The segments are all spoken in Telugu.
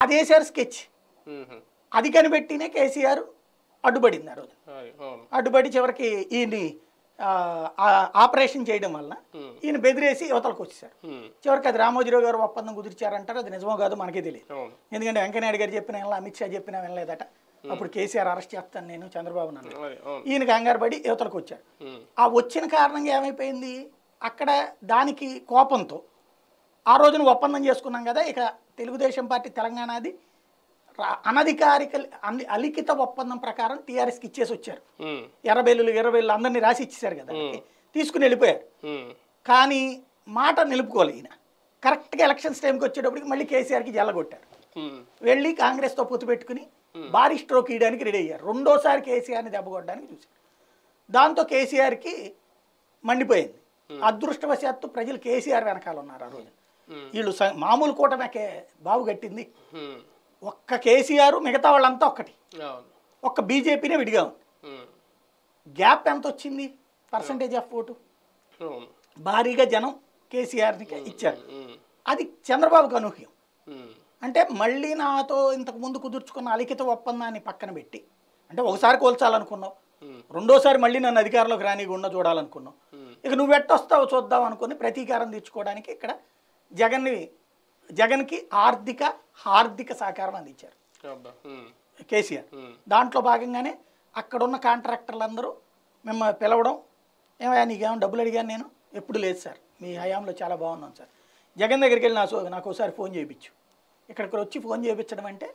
అది వేసారు స్కెచ్ ఉమ్. అది కనిపెట్టినే కేసీఆర్ అడ్డుపడింది ఆ రోజు అది, అవును అడ్డుపడి చివరికి ఈయన్ని ఆ, ఆ ఆపరేషన్ చేయడం వల్ల ఉమ్. ఈయన బెదిరేసి యువతలకు వచ్చేసారు ఉమ్. చివరికి అది రామోజీరావు గారు ఒప్పందం కుదిర్చారంటారు అది నిజమో కాదో మనకే తెలియదు అవును ఎందుకంటే వెంకయ్యనాయుడు గారు చెప్పిన వినలా అమిత్ షా చెప్పినా వినలేదట అప్పుడు కేసీఆర్ అరెస్ట్ చేస్తాను నేను చంద్రబాబు నన్ను అది, అవును ఈయన కంగారు పడి యువతలకు వచ్చారు ఉమ్. ఆ వచ్చిన కారణంగా ఏమైపోయింది అక్కడ దానికి కోపంతో ఆ రోజున ఒప్పందం చేసుకున్నాం కదా ఇక తెలుగుదేశం పార్టీ తెలంగాణది రా- అనధికారిక అలి- అలిఖిత ఒప్పందం ప్రకారం టీఆర్ఎస్కి ఇచ్చేసి వచ్చారు ఉమ్. ఎర్రబెల్లులు ఎర్రబెల్లు అందరినీ రాసి ఇచ్చేసారు కదా తీసుకుని వెళ్ళిపోయారు ఉమ్. కానీ మాట నిలుపుకోవాలి ఈయన కరెక్ట్గా ఎలక్షన్స్ టైంకి వచ్చేటప్పటికి మళ్ళీ కేసీఆర్కి జల్లగొట్టారు ఉమ్. వెళ్ళి కాంగ్రెస్తో పొత్తు పెట్టుకుని భారీ స్ట్రోక్ ఇవ్వడానికి రెడీ అయ్యారు రెండోసారి కేసీఆర్ని దెబ్బకొట్టడానికి చూశారు దాంతో కేసీఆర్కి మండిపోయింది అదృష్టవశాత్తు ప్రజలు కేసీఆర్ వెనకాల ఉన్నారు ఆ రోజు ఉమ్. వీళ్ళు స- మామూలు కూటమికే బావు కట్టింది ఉమ్. ఒక్క కేసీఆర్ మిగతా వాళ్ళంతా ఒక్కటి అవును ఒక్క బీజేపీనే విడిగా ఉంది ఉమ్. గ్యాప్ ఎంత వచ్చింది పర్సంటేజ్ ఆఫ్ ఓటు అవును భారీగా జనం కేసీఆర్ని ఇచ్చారు ఉమ్. అది చంద్రబాబుకు అనూహ్యం ఉమ్. అంటే మళ్ళీ నాతో ఇంతకు ముందు కుదుర్చుకున్న అలిఖిత ఒప్పందాన్ని పక్కన పెట్టి అంటే ఒకసారి కోల్చాలనుకున్నావు ఉమ్. రెండోసారి మళ్ళీ నన్ను అధికారంలోకి రానిగుండా చూడాలనుకున్నావు ఉమ్. ఇక నువ్వు ఎట్టొస్తావో చూద్దాం అనుకుని ప్రతీకారం తీర్చుకోవడానికి ఇక్కడ జగన్ని జగన్కి ఆర్థిక హార్దిక సహకారం అందించారు అబ్బా ఉమ్. కేసీఆర్ ఉమ్. దాంట్లో భాగంగానే అక్కడున్న కాంట్రాక్టర్లందరూ మిమ్మల్ని పిలవడం ఏమయ్యా నీకేమైనా డబ్బులు అడిగాను నేను ఎప్పుడు లేదు సార్ మీ హయాంలో చాలా బాగున్నాం సార్ జగన్ దగ్గరికి వెళ్ళి నా సో నాకు ఒకసారి ఫోన్ చేయించు ఇక్కడికి వచ్చి ఫోన్ చేయించడం అంటే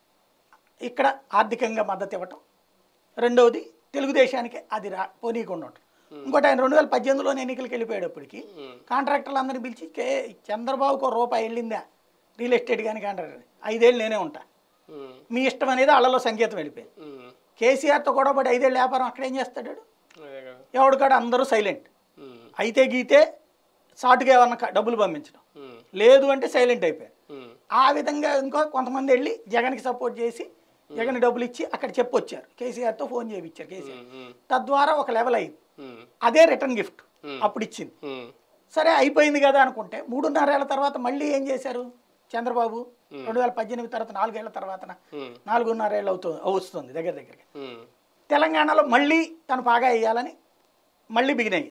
ఇక్కడ ఆర్థికంగా మద్దతు ఇవ్వటం రెండవది తెలుగుదేశానికి అది రా పోనీయకుండా ఉండటం ఇంకోటి ఆయన రెండు వేల పద్దెనిమిదిలో ఎన్నికలకు వెళ్ళిపోయేటప్పటికి ఉమ్. కాంట్రాక్టర్లు అందరినీ పిలిచి కే చంద్రబాబుకు ఒక రూపాయి వెళ్ళిందా రియల్ ఎస్టేట్ కానీ కాంట్రాక్టర్ ఐదేళ్ళు నేనే ఉంటా ఉమ్. మీ ఇష్టం అనేది వాళ్ళలో సంకేతం వెళ్ళిపోయింది ఉమ్. కేసీఆర్తో కూడా పడి ఐదేళ్ళు వ్యాపారం అక్కడేం చేస్తాడు వాడు? అదే కదా ఎవడు కాడ అందరూ సైలెంట్ ఉమ్. అయితే గీతే సాటుగా ఏమన్నా క- డబ్బులు పంపించడం ఉమ్. లేదు అంటే సైలెంట్ అయిపోయారు ఉమ్. ఆ విధంగా ఇంకో కొంతమంది వెళ్ళి జగన్కి సపోర్ట్ చేసి జగన్ డబ్బులు ఇచ్చి అక్కడ చెప్పొచ్చారు కేసీఆర్తో ఫోన్ చేయించారు కేసీఆర్ ఉమ్. ఉమ్. తద్వారా ఒక లెవెల్ అయింది ఉమ్. అదే రిటర్న్ గిఫ్ట్ Hmm. అప్పుడు ఇచ్చింది ఉమ్. సరే అయిపోయింది కదా అనుకుంటే మూడున్నరేళ్ల తర్వాత మళ్ళీ ఏం చేశారు చంద్రబాబు రెండు వేల పద్దెనిమిది తర్వాత నాలుగేళ్ల తర్వాత ఉమ్. నాలుగున్నరేళ్ళు అవుతుంది వస్తుంది దగ్గర దగ్గరగా ఉమ్. తెలంగాణలో మళ్ళీ తను బాగా వేయాలని మళ్ళీ బిగిన్ అయ్యింది